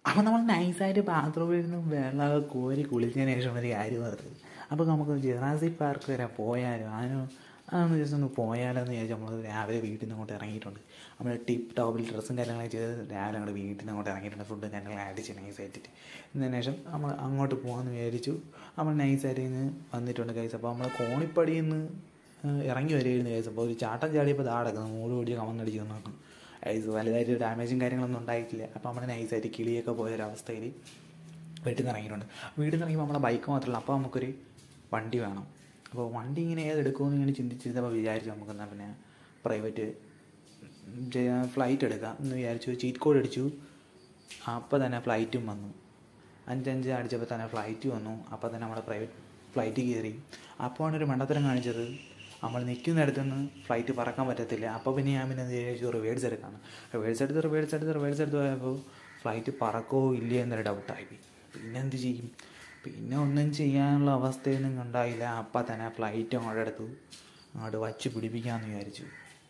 അപ്പോൾ നമ്മൾ നൈസായിട്ട് ബാത്റൂമിൽ നിന്ന് വെള്ളമൊക്കെ കോരി കുളിച്ചതിന് ശേഷം ഒരു കാര്യം പറഞ്ഞത് അപ്പോൾ നമുക്ക് ജെറാസിക് പാർക്ക് വരെ പോയാലും അതിന് അതൊന്ന് ജസ്റ്റ് ഒന്ന് പോയാലോ എന്ന് വിചാരിച്ച് നമ്മൾ രാവിലെ വീട്ടിൽ നിന്ന് അങ്ങോട്ട് ഇറങ്ങിയിട്ടുണ്ട് നമ്മൾ ടിപ്പ് ടോപ്പിൽ ഡ്രസ്സും കാര്യങ്ങളൊക്കെ ചെയ്ത് രാവിലെ അങ്ങോട്ട് വീട്ടിൽ നിന്ന് അങ്ങോട്ട് ഇറങ്ങിയിട്ടുണ്ട് ഫുഡും കാര്യങ്ങളും ആഡ് ചെയ്ത് നൈസായിട്ട് ഇതിന് ശേഷം നമ്മൾ അങ്ങോട്ട് പോകാമെന്ന് വിചാരിച്ചു നമ്മൾ നൈസായിട്ട് ഇന്ന് വന്നിട്ടുണ്ട് കൈസ് അപ്പോൾ നമ്മൾ കോണിപ്പടിയിൽ നിന്ന് ഇറങ്ങി വരികയായിരുന്നു കൈസ് അപ്പോൾ ഒരു ചാട്ടം ചാടിയപ്പോൾ ഇതാ കിടക്കുന്നു മൂട് പിടിച്ച് കമന്നടിച്ച് നോക്കണം ഐസ് വലുതായിട്ട് ഡാമേജും കാര്യങ്ങളൊന്നും ഉണ്ടായിട്ടില്ല അപ്പോൾ നമ്മൾ നൈസായിട്ട് കിളിയൊക്കെ പോയൊരവസ്ഥയിൽ വീട്ടിൽ നിന്ന് ഇറങ്ങിയിട്ടുണ്ട് വീട്ടിൽ നിന്ന് ഇറങ്ങിയപ്പോൾ നമ്മളെ ബൈക്ക് മാത്രമല്ല അപ്പോൾ നമുക്കൊരു വണ്ടി വേണം അപ്പോൾ വണ്ടി ഇങ്ങനെ ഏതെടുക്കുമെന്ന് ഇങ്ങനെ ചിന്തിച്ചിരുന്നപ്പോൾ വിചാരിച്ചു നമുക്ക് എന്നാൽ പിന്നെ പ്രൈവറ്റ് ഫ്ലൈറ്റ് എടുക്കാം എന്ന് വിചാരിച്ചു ചീറ്റ് കോഡ് അടിച്ചു അപ്പോൾ തന്നെ ഫ്ലൈറ്റും വന്നു അഞ്ചഞ്ച് അടിച്ചപ്പോൾ തന്നെ ഫ്ലൈറ്റ് വന്നു അപ്പോൾ തന്നെ നമ്മുടെ പ്രൈവറ്റ് ഫ്ലൈറ്റ് കയറി അപ്പോൾ ഒരു മണ്ടത്തരം കാണിച്ചത് നമ്മൾ നിൽക്കുന്നിടത്തു നിന്ന് ഫ്ലൈറ്റ് പറക്കാൻ പറ്റത്തില്ല അപ്പോൾ പിന്നെ ഞാൻ പിന്നെ എന്ത് വിചാരിച്ചു റിവേഴ്സ് എടുക്കാണ് റിവേഴ്സ് എടുത്ത് റിവേഴ്സ് എടുത്ത് റിവേഴ്സ് എടുത്ത് പോയപ്പോൾ ഫ്ലൈറ്റ് പറക്കോ ഇല്ലേ എന്നൊരു ഡൗട്ടായി പിന്നെ എന്ത് ചെയ്യും പിന്നെ ഒന്നും ചെയ്യാനുള്ള അവസ്ഥയൊന്നും ഉണ്ടായില്ല അപ്പം തന്നെ ഫ്ലൈറ്റ് അങ്ങോട്ട് എടുത്തു അങ്ങോട്ട് വച്ച് പിടിപ്പിക്കാമെന്ന് വിചാരിച്ചു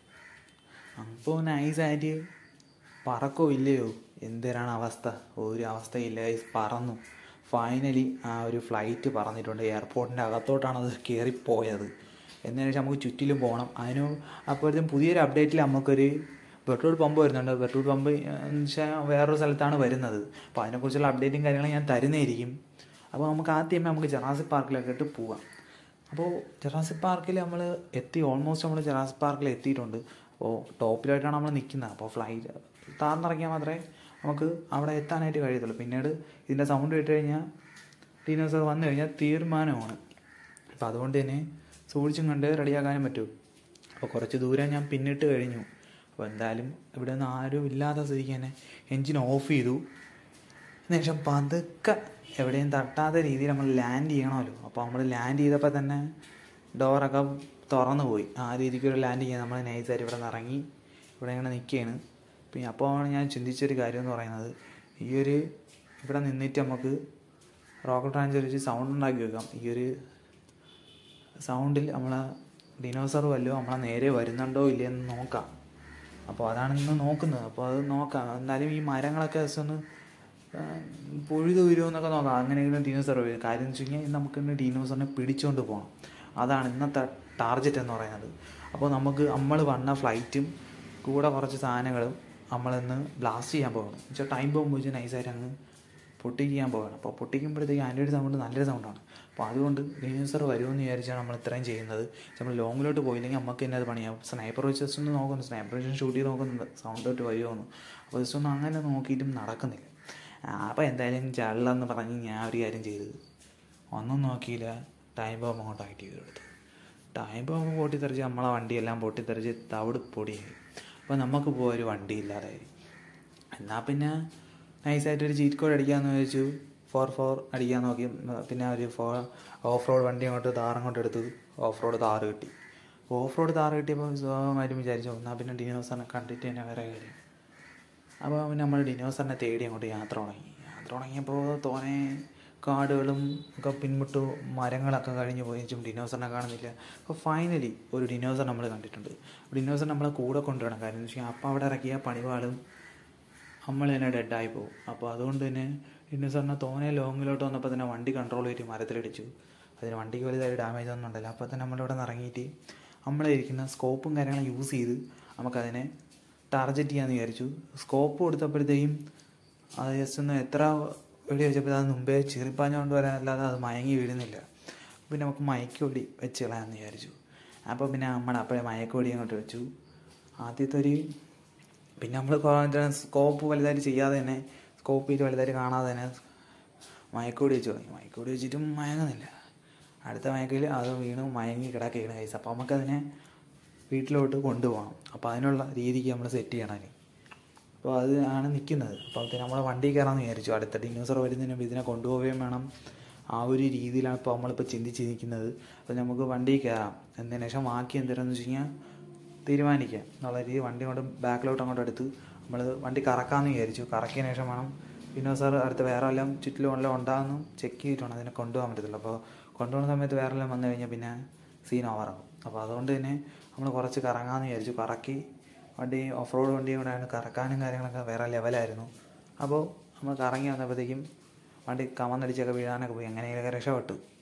അപ്പോൾ നൈസായിട്ട് പറക്കോ ഇല്ലയോ എന്തരാണ് അവസ്ഥ ഒരു അവസ്ഥയില്ല guys. പറന്നു ഫൈനലി ആ ഒരു ഫ്ലൈറ്റ് പറന്നിട്ടുണ്ട് എയർപോർട്ടിൻ്റെ അകത്തോട്ടാണ് അത് കയറിപ്പോയത് എന്നതിന് ശേഷം നമുക്ക് ചുറ്റിലും പോകണം അതിന് അപ്പോഴത്തേക്കും പുതിയൊരു അപ്ഡേറ്റിൽ നമുക്കൊരു പെട്രോൾ പമ്പ് വരുന്നുണ്ട് പെട്രോൾ പമ്പ് എന്ന് വെച്ചാൽ വേറൊരു സ്ഥലത്താണ് വരുന്നത് അപ്പോൾ അതിനെക്കുറിച്ചുള്ള അപ്ഡേറ്റും കാര്യങ്ങളും ഞാൻ തരുന്നതായിരിക്കും അപ്പോൾ നമുക്ക് ആദ്യമേ നമുക്ക് ജറാസിക് പാർക്കിലൊക്കെ ഇട്ട് പോവാം അപ്പോൾ ജറാസിക് പാർക്കിൽ നമ്മൾ എത്തി ഓൾമോസ്റ്റ് നമ്മൾ ജറാസിക് പാർക്കിൽ എത്തിയിട്ടുണ്ട് അപ്പോൾ ടോപ്പിലായിട്ടാണ് നമ്മൾ നിൽക്കുന്നത് അപ്പോൾ ഫ്ലൈറ്റ് താർന്നിറങ്ങിയാൽ മാത്രമേ നമുക്ക് അവിടെ എത്താനായിട്ട് കഴിയത്തുള്ളൂ പിന്നീട് ഇതിൻ്റെ സൗണ്ട് കേട്ട് കഴിഞ്ഞാൽ ഡീനോസർ വന്നു കഴിഞ്ഞാൽ തീരുമാനമാണ് അപ്പോൾ അതുകൊണ്ട് തന്നെ സൂക്ഷിച്ചും കണ്ട് റെഡിയാക്കാനും പറ്റൂ അപ്പോൾ കുറച്ച് ദൂരം ഞാൻ പിന്നിട്ട് കഴിഞ്ഞു അപ്പോൾ എന്തായാലും ഇവിടെ നിന്ന് ആരും ഇല്ലാത്ത സ്ഥിതിക്ക് തന്നെ എൻജിൻ ഓഫ് ചെയ്തു ശേഷം പതുക്കെ എവിടെയും തട്ടാത്ത രീതിയിൽ നമ്മൾ ലാൻഡ് ചെയ്യണമല്ലോ അപ്പോൾ നമ്മൾ ലാൻഡ് ചെയ്തപ്പോൾ തന്നെ ഡോറൊക്കെ തുറന്നു പോയി ആ രീതിക്ക് ഒരു ലാൻഡ് ചെയ്യാൻ നമ്മൾ നൈസായിട്ട് ഇവിടെ നിന്ന് ഇറങ്ങി ഇവിടെ ഇങ്ങനെ നിൽക്കുകയാണ് പിന്നെ അപ്പോൾ ഞാൻ ചിന്തിച്ചൊരു കാര്യം എന്ന് പറയുന്നത് ഈ ഒരു ഇവിടെ നിന്നിട്ട് നമുക്ക് റോക്കറ്റ് റാഞ്ചർ വെച്ച് സൗണ്ട് ഉണ്ടാക്കി വെക്കാം ഈ ഒരു സൗണ്ടിൽ നമ്മളെ ഡിനോസർ വല്ലതും നമ്മളെ നേരെ വരുന്നുണ്ടോ ഇല്ലയെന്ന് നോക്കാം അപ്പോൾ അതാണ് ഇന്ന് നോക്കുന്നത് അപ്പോൾ അത് നോക്കാം എന്നാലും ഈ മരങ്ങളൊക്കെ ജസ്റ്റ് ഒന്ന് ആ, പൊഴുതു വരുമോ എന്നൊക്കെ നോക്കാം അങ്ങനെയെങ്കിലും ഡീനോസർ വരും കാര്യം എന്ന് വെച്ച് കഴിഞ്ഞാൽ നമുക്ക് ഇന്ന് ഡീനോസറിനെ പിടിച്ചുകൊണ്ട് പോകണം അതാണ് ഇന്നത്തെ ടാർഗറ്റ് എന്ന് പറയുന്നത് അപ്പോൾ നമുക്ക് നമ്മൾ വന്ന ഫ്ലൈറ്റും കൂടെ കുറച്ച് സാധനങ്ങളും നമ്മളിന്ന് ബ്ലാസ്റ്റ് ചെയ്യാൻ പോകണം വെച്ചാൽ ടൈം ബോംബ് വെച്ച് നൈസായിട്ട് അങ്ങ് പൊട്ടിക്കാൻ പോകണം അപ്പോൾ പൊട്ടിക്കുമ്പോഴത്തേക്ക് അതിൻ്റെ ഒരു സൗണ്ട് നല്ലൊരു സൗണ്ടാണ് അപ്പോൾ അതുകൊണ്ട് ഡീനോസർ വരുമെന്ന് വിചാരിച്ചാണ് നമ്മൾ ഇത്രയും ചെയ്യുന്നത് നമ്മൾ ലോങ്ങിലോട്ട് പോയില്ലെങ്കിൽ നമുക്ക് തന്നെ അത് പണിയാം സ്നൈപ്പർ വെച്ച് ജസ്റ്റ് ഒന്ന് നോക്കുന്നു സ്നൈപ്പർ വെച്ച് ഷൂട്ട് ചെയ്ത് നോക്കുന്നുണ്ട് സൗണ്ട് തൊട്ട് വരുമോന്ന് അപ്പോൾ ജസ്റ്റ് ഒന്ന് അങ്ങനെ നോക്കിയിട്ടും നടക്കുന്നില്ല ആ, അപ്പോൾ എന്തായാലും ചള്ളെന്ന് പറഞ്ഞ് ഞാൻ ഒരു കാര്യം ചെയ്തത് ഒന്നും നോക്കിയില്ല ടൈം ബോംബ് അങ്ങോട്ട് ആക്ട് ചെയ്ത് കൊടുത്തു ടൈം ബോംബ് പൊട്ടിത്തെറിച്ച് നമ്മളെ വണ്ടിയെല്ലാം പൊട്ടിത്തെറിച്ച് തവിട് പൊടിയായി അപ്പോൾ നമുക്ക് പോകാൻ ഒരു വണ്ടി ഇല്ലാതായി എന്നാൽ പിന്നെ നൈസായിട്ട് ഒരു ചീറ്റ് കോഡ് അടിക്കാമെന്ന് വെച്ചു ഫോർ ഫോർ അടിക്കാൻ നോക്കി പിന്നെ ഒരു ഫോർ ഓഫ് റോഡ് വണ്ടി അങ്ങോട്ട് താറങ്ങോട്ട് എടുത്തു ഓഫ് റോഡ് താറ് കിട്ടി ഓഫ് റോഡ് താറ് കിട്ടിയപ്പോൾ സ്വാഭാവികമായിട്ടും വിചാരിച്ചു എന്നാൽ പിന്നെ ഡിനോസറിനെ കണ്ടിട്ട് തന്നെ വേറെ കാര്യം അപ്പോൾ പിന്നെ നമ്മൾ ഡിനോസറിനെ തേടി അങ്ങോട്ട് യാത്ര തുടങ്ങി യാത്ര തുടങ്ങിയപ്പോൾ തോനെ കാടുകളും ഒക്കെ പിൻമുട്ടു മരങ്ങളൊക്കെ കഴിഞ്ഞ് പോയിട്ടും ഡിനോസറിനെ കാണുന്നില്ല അപ്പോൾ ഫൈനലി ഒരു ഡിനോസർ നമ്മൾ കണ്ടിട്ടുണ്ട് ഡിനോസർ നമ്മളെ കൂടെ കൊണ്ടുവരണം കാര്യം എന്ന് വെച്ചാൽ അപ്പോൾ അവിടെ ഇറക്കിയ പണിവാളും നമ്മൾ തന്നെ ഡെഡായി പോകും അപ്പോൾ അതുകൊണ്ട് തന്നെ ഡിനോസറിനെ തോനെ ലോങ്ങിലോട്ട് വന്നപ്പോൾ തന്നെ വണ്ടി കൺട്രോൾ ചെയ്തിട്ട് മരത്തിലിടിച്ചു അതിന് വണ്ടിക്ക് വലുതായിട്ട് ഡാമേജ് ഒന്നും ഉണ്ടല്ലോ അപ്പോൾ തന്നെ നമ്മളിവിടെ നിന്ന് ഇറങ്ങിയിട്ട് നമ്മളിരിക്കുന്ന സ്കോപ്പും കാര്യങ്ങളും യൂസ് ചെയ്ത് നമുക്കതിനെ ടാർഗറ്റ് ചെയ്യാമെന്ന് വിചാരിച്ചു സ്കോപ്പ് കൊടുത്തപ്പോഴത്തേക്കും അത് ജസ്റ്റ് ഒന്ന് എത്ര വെടി വെച്ചപ്പോൾ അത് മുമ്പേ ചീറിപ്പാഞ്ഞുകൊണ്ട് വരാനല്ലാതെ അത് മയങ്ങി വീഴുന്നില്ല പിന്നെ നമുക്ക് മയക്കുവെടി വെച്ച് കളയാമെന്ന് വിചാരിച്ചു അപ്പോൾ പിന്നെ നമ്മൾ അപ്പോഴേ മയക്കുവെടി അങ്ങോട്ട് വെച്ചു ആദ്യത്തെ ഒരു പിന്നെ നമ്മൾ സ്കോപ്പ് വലുതായിട്ട് ചെയ്യാതെ തന്നെ സ്കോപ്പ് ചെയ്ത് വലുതായിട്ട് കാണാതെ തന്നെ മയക്കുവെടി വെച്ച് തുടങ്ങി മയക്കുവെടി വെച്ചിട്ടും മയങ്ങുന്നില്ല അടുത്ത മയക്കിൽ അത് വീണ് മയങ്ങി കിടക്കുകയാണ് കൈസ് അപ്പോൾ നമുക്കതിനെ വീട്ടിലോട്ട് കൊണ്ടുപോകണം അപ്പോൾ അതിനുള്ള രീതിക്ക് നമ്മൾ സെറ്റ് ചെയ്യണം അതിന് അപ്പോൾ അത് ആണ് നിൽക്കുന്നത് അപ്പോൾ അത് നമ്മൾ വണ്ടി കയറാമെന്ന് വിചാരിച്ചു അടുത്ത ഡിനോസർ വരുന്നതിന് മുമ്പ് ഇതിനെ കൊണ്ടുപോവുകയും വേണം ആ ഒരു രീതിയിലാണ് ഇപ്പോൾ നമ്മളിപ്പോൾ ചിന്തിച്ച് നിൽക്കുന്നത് അപ്പോൾ നമുക്ക് വണ്ടി കയറാം എന്നതിന് ശേഷം ബാക്കി എന്തിനാന്ന് വെച്ച് കഴിഞ്ഞാൽ തീരുമാനിക്കാം എന്നുള്ള രീതി വണ്ടി കൊണ്ട് ബാക്കിലോട്ട് അങ്ങോട്ട് എടുത്ത് നമ്മൾ വണ്ടി കറക്കാമെന്ന് വിചാരിച്ചു കറക്കിയതിന് ശേഷം വേണം ഡിനോസർ അടുത്ത് വേറെ എല്ലാം ചുറ്റിലും വല്ലതും ഉണ്ടാകുന്നു ചെക്ക് ചെയ്തിട്ടാണ് അതിനെ കൊണ്ടുപോകാൻ പറ്റത്തുള്ളൂ അപ്പോൾ കൊണ്ടുപോകുന്ന സമയത്ത് വേറെ എല്ലാം വന്നു കഴിഞ്ഞാൽ പിന്നെ സീൻ ഓവറാകും അപ്പോൾ അതുകൊണ്ട് തന്നെ നമ്മൾ കുറച്ച് കറങ്ങാമെന്ന് വിചാരിച്ചു കറക്കി വണ്ടി ഓഫ് റോഡ് വണ്ടിയും കൂടെയാണ് കറക്കാനും കാര്യങ്ങളൊക്കെ വേറെ ലെവലായിരുന്നു അപ്പോൾ നമ്മൾ കറങ്ങി വന്നപ്പോഴത്തേക്കും വണ്ടി കമന്നടിച്ചൊക്കെ വീഴാനൊക്കെ പോയി എങ്ങനെയൊക്കെ രക്ഷപ്പെട്ടു